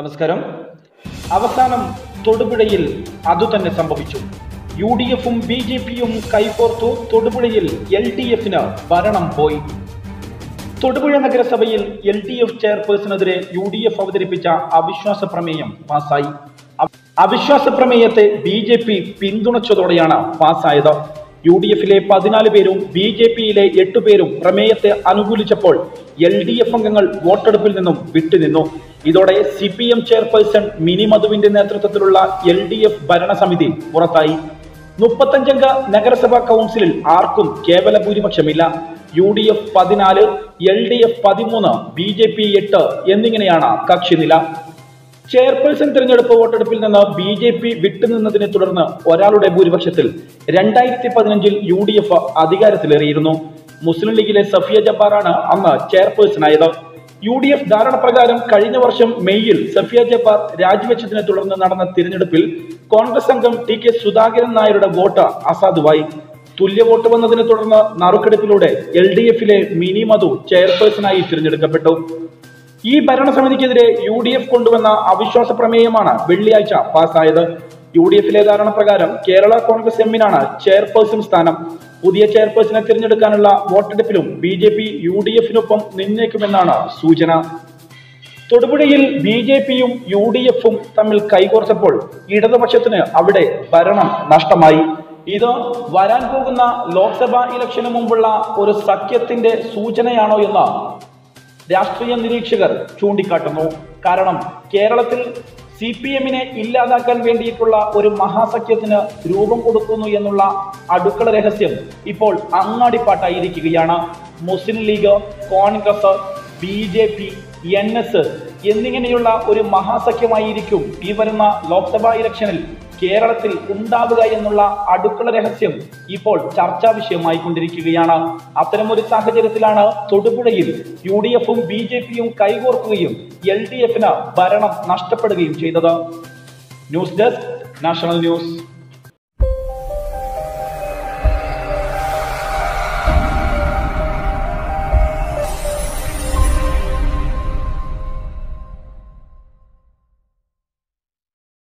നമസ്കാരം അവസാനം തൊടുപുഴയിൽ അതുതന്നെ സംഭവിച്ചു യു ഡി എഫും ബി ജെ പിയും കൈകോർത്തു തൊടുപുഴയിൽ എൽ ഡി എഫിന് ഭരണം പോയി തൊടുപുഴ നഗരസഭയിൽ എൽ ഡി എഫ് ചെയർപേഴ്സണെതിരെ യു ഡി എഫ് അവതരിപ്പിച്ച അവിശ്വാസ പ്രമേയം പാസായി അവ- അവിശ്വാസ പ്രമേയത്തെ ബി ജെ പി പിന്തുണച്ചതോടെയാണ് പാസ്സായത് യു ഡി എഫിലെ പതിനാല് പേരും ബി ജെ പിയിലെ എട്ട് പേരും പ്രമേയത്തെ അനുകൂലിച്ചപ്പോൾ എൽ ഡി എഫ് അംഗങ്ങൾ വോട്ടെടുപ്പിൽ നിന്നും വിട്ടുനിന്നു ഇതോടെ C P M chairperson Mini മധുവിന്റെ നേതൃത്വത്തിലുള്ള എൽ ഡി എഫ് ഭരണസമിതി പുറത്തായി മുപ്പത്തഞ്ചംഗ നഗരസഭാ കൗൺസിലിൽ ആർക്കും കേവല ഭൂരിപക്ഷമില്ല യു ഡി എഫ് പതിനാല് എൽ ഡി എഫ് പതിമൂന്ന് ബി ജെ പി എട്ട് എന്നിങ്ങനെയാണ് കക്ഷിനില ചെയർപേഴ്സൺ തിരഞ്ഞെടുപ്പ് വോട്ടെടുപ്പിൽ നിന്ന് ബി ജെ പി വിട്ടുനിന്നതിനെ തുടർന്ന് ഒരാളുടെ ഭൂരിപക്ഷത്തിൽ രണ്ടായിരത്തി പതിനഞ്ചിൽ യു ഡി എഫ് അധികാരത്തിലേറിയിരുന്നു മുസ്ലിം ലീഗിലെ സഫിയ ജബ്ബാറാണ് അന്ന് ചെയർപേഴ്സണായത് യു ഡി എഫ് ധാരണ പ്രകാരം കഴിഞ്ഞ വർഷം മെയ്യിൽ സഫിയ ജബ്ബാർ രാജിവെച്ചതിനെ തുടർന്ന് നടന്ന തിരഞ്ഞെടുപ്പിൽ കോൺഗ്രസ് അംഗം ടി കെ സുധാകരൻ നായരുടെ വോട്ട് അസാധുവായി തുല്യ വോട്ട് വന്നതിനെ തുടർന്ന് നറുക്കെടുപ്പിലൂടെ എൽ ഡി എഫിലെ മിനി മധു ചെയർപേഴ്സണായി തിരഞ്ഞെടുക്കപ്പെട്ടു ഈ ഭരണസമിതിക്കെതിരെ യു ഡി എഫ് കൊണ്ടുവന്ന അവിശ്വാസ പ്രമേയമാണ് വെള്ളിയാഴ്ച പാസ്സായത് യു ഡി എഫിലെ ധാരണ പ്രകാരം കേരള കോൺഗ്രസ് എമ്മിനാണ് ചെയർപേഴ്സൺ സ്ഥാനം പുതിയ ചെയർപേഴ്സണെ തിരഞ്ഞെടുക്കാനുള്ള വോട്ടെടുപ്പിലും B J P U D എഫിനൊപ്പം നിന്നേക്കുമെന്നാണ് സൂചന തൊടുപുഴയിൽ ബി ജെ പിയും യു ഡി എഫും തമ്മിൽ കൈകോർത്തപ്പോൾ ഇടതുപക്ഷത്തിന് അവിടെ ഭരണം നഷ്ടമായി ഇത് വരാൻ പോകുന്ന ലോക്സഭാ ഇലക്ഷന് മുമ്പുള്ള ഒരു സഖ്യത്തിന്റെ സൂചനയാണോ എന്ന് രാഷ്ട്രീയ നിരീക്ഷകർ ചൂണ്ടിക്കാട്ടുന്നു കാരണം കേരളത്തിൽ സി പി എമ്മിനെ ഇല്ലാതാക്കാൻ വേണ്ടിയിട്ടുള്ള ഒരു മഹാസഖ്യത്തിന് രൂപം കൊടുക്കുന്നു എന്നുള്ള അടുക്കള രഹസ്യം ഇപ്പോൾ അങ്ങാടിപ്പാട്ടായിരിക്കുകയാണ് Muslim League Congress B J P N S എന്നിങ്ങനെയുള്ള ഒരു മഹാസഖ്യമായിരിക്കും ഈ വരുന്ന ലോക്സഭാ ഇലക്ഷനിൽ കേരളത്തിൽ ഉണ്ടാവുക എന്നുള്ള അടുക്കള രഹസ്യം ഇപ്പോൾ ചർച്ചാ വിഷയമായി കൊണ്ടിരിക്കുകയാണ് അത്തരമൊരു സാഹചര്യത്തിലാണ് തൊടുപുഴയിൽ യു ഡി എഫും ബി ജെ പിയും കൈകോർക്കുകയും എൽ ഡി എഫിന് ഭരണം നഷ്ടപ്പെടുകയും ചെയ്തത് ന്യൂസ് ഡെസ്ക് നാഷണൽ ന്യൂസ്